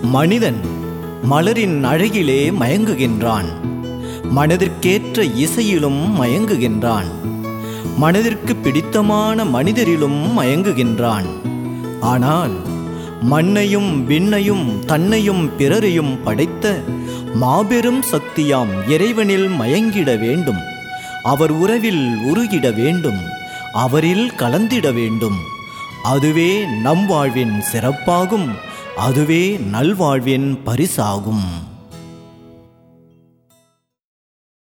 மனிதன் மலரின் அழகிலே மயங்குகின்றான் மனதிற்கேற்ற இசையிலும் மயங்குகின்றான் மனதிற்கு பிடித்தமான மனிதரிலும் மயங்குகின்றான் ஆனால் மண்ணையும் விண்ணையும் தன்னையும் பிறரையும் படைத்த மாபெரும் சக்தியாம் இறைவனில் மயங்கிட வேண்டும் அவர் உறவில் உருகிட வேண்டும் அவரில் கலந்திட வேண்டும் அதுவே நம் வாழ்வின் சிறப்பாகும் அதுவே நல்வாழ்வின் பரிசாகும்